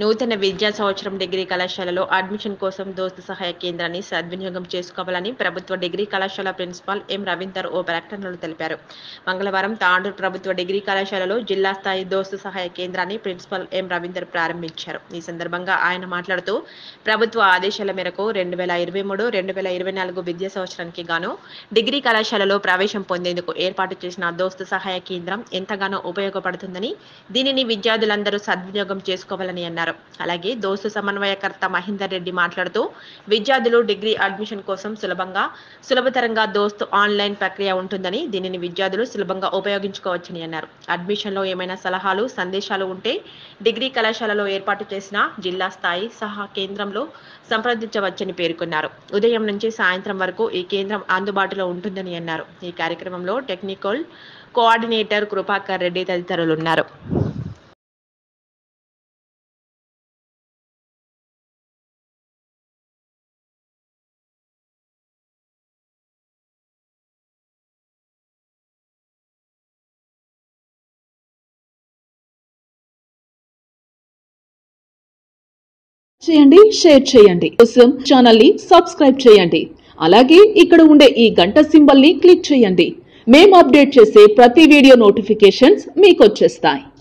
నూతన విద్యా సంవత్సరం డిగ్రీ కళాశాలలో అడ్మిషన్ కోసం దోస్తు సహాయ కేంద్రాన్ని సద్వినియోగం చేసుకోవాలని ప్రభుత్వ డిగ్రీ కళాశాల ప్రిన్సిపాల్ ఎం రవీందర్ ఓ ప్రకటనలో తెలిపారు మంగళవారం తాండూరు ప్రభుత్వ డిగ్రీ కళాశాలలో జిల్లా స్థాయి దోస్తు సహాయ కేంద్రాన్ని ప్రిన్సిపాల్ ఎం రవీందర్ ప్రారంభించారు ఈ సందర్భంగా ఆయన మాట్లాడుతూ ప్రభుత్వ ఆదేశాల మేరకు రెండు వేల ఇరవై మూడు రెండు వేల ఇరవై నాలుగు విద్యా సంవత్సరానికి గాను డిగ్రీ కళాశాలలో ప్రవేశం పొందేందుకు ఏర్పాటు చేసిన దోస్తు సహాయ కేంద్రం ఎంతగానో ఉపయోగపడుతుందని దీనిని విద్యార్థులందరూ సద్వినియోగం చేసుకోవాలని అన్నారు అలాగే దోస్తు సమన్వయకర్త మహేందర్ రెడ్డి మాట్లాడుతూ విద్యార్థులు డిగ్రీ అడ్మిషన్ కోసం సులభంగా సులభతరంగా దోస్తు ఆన్లైన్ ప్రక్రియ ఉంటుందని దీనిని విద్యార్థులు సులభంగా ఉపయోగించుకోవచ్చని అన్నారు అడ్మిషన్లో ఏమైనా సలహాలు సందేశాలు ఉంటే డిగ్రీ కళాశాలలో ఏర్పాటు చేసిన జిల్లా స్థాయి సహా కేంద్రంలో సంప్రదించవచ్చని పేర్కొన్నారు ఉదయం నుంచి సాయంత్రం వరకు ఈ కేంద్రం అందుబాటులో ఉంటుందని అన్నారు ఈ కార్యక్రమంలో టెక్నికల్ కోఆర్డినేటర్ కృపాకర్ రెడ్డి తదితరులు ఉన్నారు చేయండి షేర్ చేయండి కోసం ఛానల్ ని సబ్స్క్రైబ్ చేయండి అలాగే ఇక్కడ ఉండే ఈ గంట సింబల్ ని క్లిక్ చేయండి మేము అప్డేట్ చేసే ప్రతి వీడియో నోటిఫికేషన్స్ మీకు వచ్చేస్తాయి